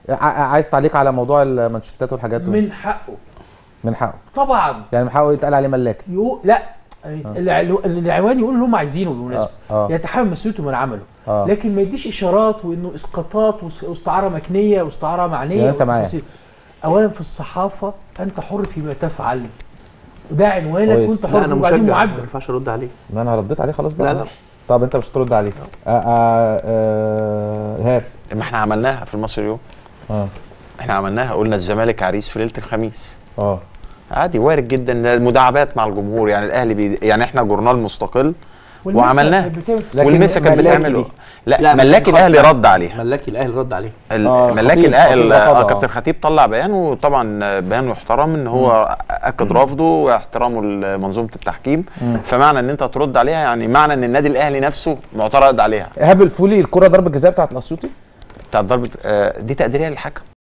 ع- عايز تعليق على موضوع المانشيتات والحاجات دي من حقه من حقه طبعا يعني من حقه يتقال عليه ملاكي يقول لا العلو- العوان يقول اللي هم عايزينه بالمناسبه آه، آه. يتحمل مسؤوليته من عمله آه. لكن ما يديش اشارات وانه اسقاطات واس- واستعاره مكنيه واستعاره معنيه يعني أنت معايا. وتفاصيل. اولا في الصحافه انت حر فيما تفعل وده عنوانك كويس. وانت لا حر انا وبعدين مشجع ما معبر ينفعش ارد عليه ما انا رديت عليه خلاص بقى لا، لا. طب انت مش هترد عليه آه آه آه ايهاب ما احنا عملناها في المصري اليوم اه احنا عملناها قلنا الزمالك عريس في ليله الخميس اه عادي وارد جدا ده المداعبات مع الجمهور يعني الاهلي بي يعني احنا جورنال مستقل والمسا وعملناها. بتعمل- لكن والمسا كانت ملاكي بتعمله دي. لا, لا، ملاكي خط- الاهلي رد عليها ملاكي الاهلي رد عليه ال- آه، ملاكي خطيب- الاهلي خطيب اه رفضها. كابتن خطيب طلع بيان وطبعا بيان يحترم ان هو اكد رفضه واحترامه لمنظومه التحكيم فمعنى ان انت ترد عليها يعني معنى ان النادي الاهلي نفسه معترض عليها ايهاب الفولي الكره ضربه جزاء بتاعت الاسيوطي بتاعت ضربه آه، دي تقديريه للحكم